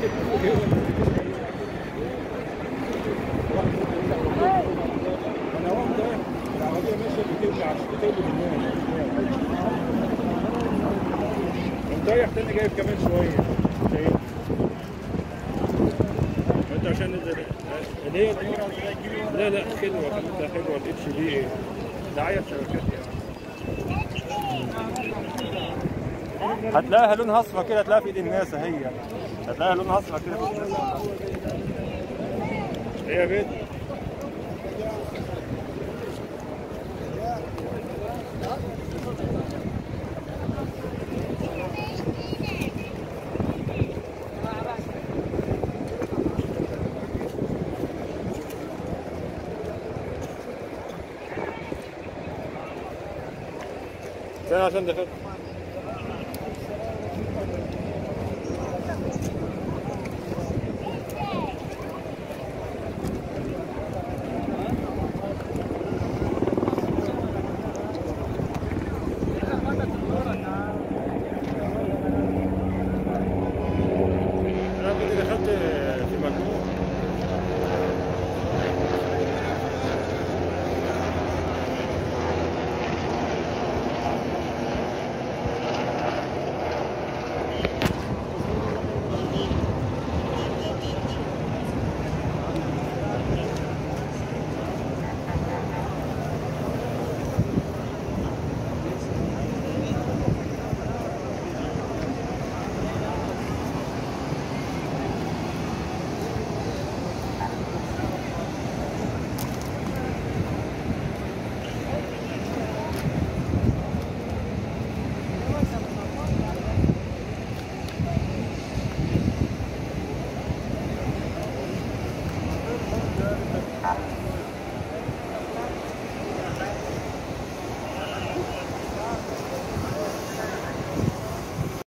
انا هو ده العربيه ماشيه بتولع عشان بتولع الناس انت رايح تاني جايب كمان شويه شايف انت عشان نزل اللي هي لا لا حلوه خليتها حلوه الاتش دي ايه دعايه شبكات يعني هتلاقيها لونها اصفر كده هتلاقيها في ايد الناس هي هتلاقيها لونها اصفر كده في ايد الناس هي بيت استنى عشان دخلت